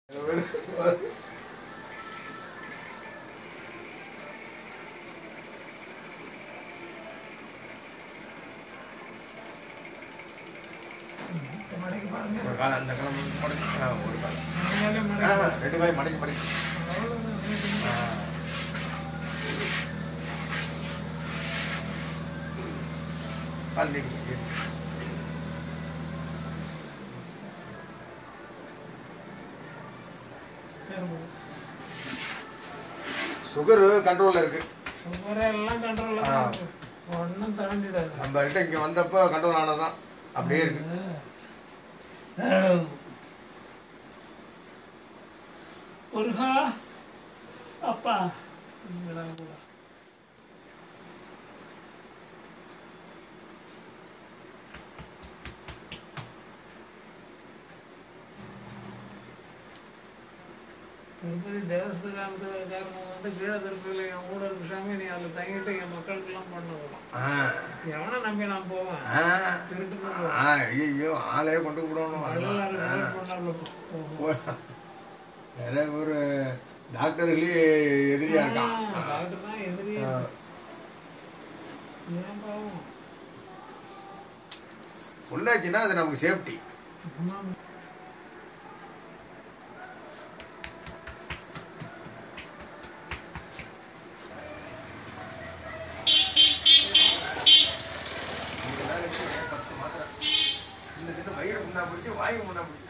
மடக்கி பாருங்க ஒரு காலம் அந்த காலம் மடக்கி ஆ, ஒரு காலம் மேலே ஆ, மடக்கி ரெண்டு காலையும் மடக்கி மடக்கி அவ்வளவுதான் ரேட்டு. ஆ. கால் நீட்டி திரும்ப. சுகரு கண்ட்ரோல்ல இருக்கு சுகர் எல்லாம் கண்ட்ரோல் ஆ. ஒன்றும் தாண்டிடாது நம்மள்ட்ட இங்க வந்தப்போ கண்ட்ரோல் ஆனதுதான் அப்படியே இருக்கு முருகா அப்பா இங்கடா கூட. திருப்பதி தேவஸ்தானத்துக்காரங்க வந்து கீழே திருப்பதியில் என் கூட இருக்கு சாமி நீ அதில் தங்கிட்டு என் மக்களுக்கெல்லாம் பண்ண விடும் ஆ எவனை நம்பி நான் போவேன் ஆ திருட்டு போவேன் ஆ ஐயோ ஆளே கொண்டு விடணும் வள்ளலார் அதெல்லாம். கவர் பண்ணாப்புல போவேன் போ- நிறைய ஒரு டாக்டர்களே எதிரியா இருக்கான் டாக்டர் தான் எதிரியே ஆ. ஏன் பாவம் பொண்ணாச்சுன்னா அது நமக்கு சேஃப்டி ஆமாம். பத்து மாத்திரை இந்த சின்ன வயிறு முன்னா பிடிச்சி வாயு முன்னா பிடிச்சி